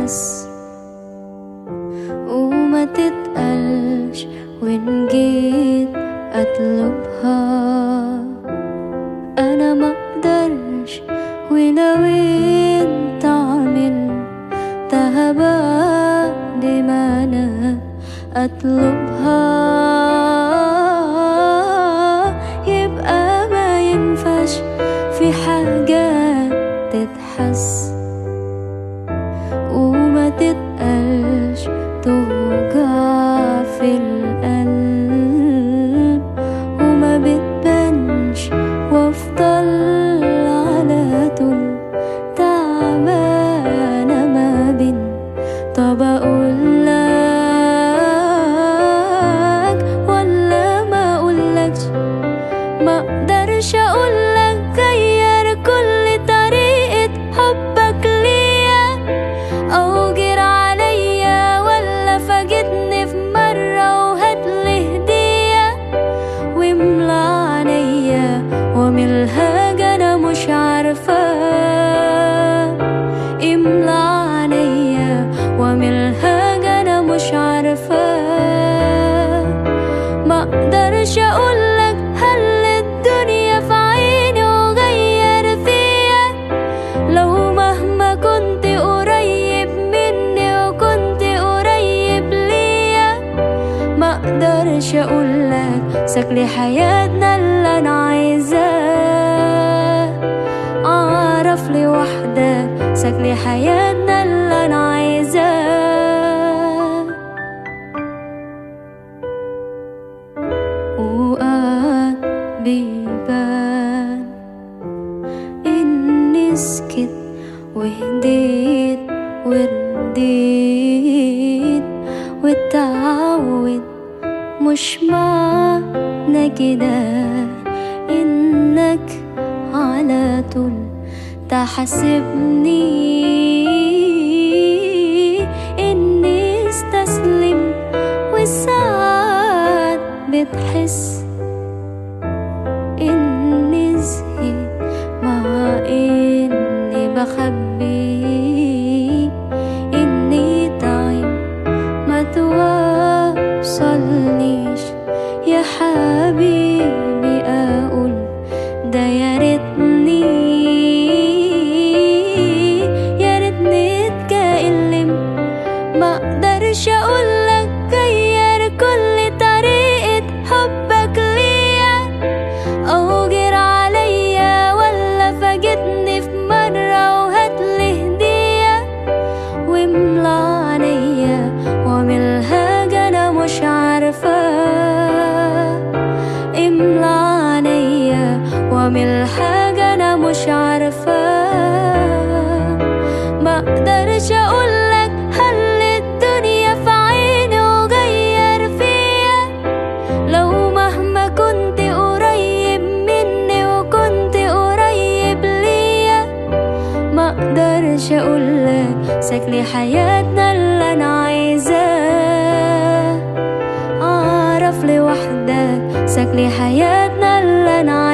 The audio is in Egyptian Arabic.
تتحس وما تتقلش وإن جيت أطلبها أنا مقدرش ولو انت عملتها بعد ما أنا أطلبها يبقى ما ينفعش في حاجات تتحس وما تتقلش توجع في القلب وما بتبانش وافضل على طول تعبانة ما بين طب اقول لك ولا ما اقولكش ما اقدرش اقولك غير كل طريقة حبك ليا او جير عليا ولا فاجئتني في مرة وهاتلي هدية واملى عينيا ومن حاجة انا مش عارفة املى عينيا ومن حاجة انا مش عارفة ما اقدرش اقولك هل الدنيا في عيني وغير فيا لو مهما كنت قريب مني وكنت قريب ليا ما اقدرش اقولك شكل حياتنا اللي انا عايزاه اعرف لوحدك شكل حياتنا اللي انا عايزاه وقعد بيبان إني سكت وهديت ورديت واتعود مش معنى كده إنك على طول تحاسبني إني استسلم وساعات بتحس إني زهقت مع إني بخبي إني تعب ما توصلنيش يا حبيبي أقول ده يا ريتني يا ريتني اتكلم ما اقدرش اقولك غير كل طريقة حبك ليا او جير عليا ولا فاجئتني في مرة وهاتلي هدية واملى عينيا واعمل حاجة انا مش عارفة املى عينيا واعمل حاجة انا مش عارفة ما اقدرش اقولك هل الدنيا في عيني وغير فيا لو مهما كنت قريب مني وكنت قريب ليا ما اقدرش اقولك شكل حياتنا اللي انا عايزاه اعرف لوحدك شكل حياتنا اللي انا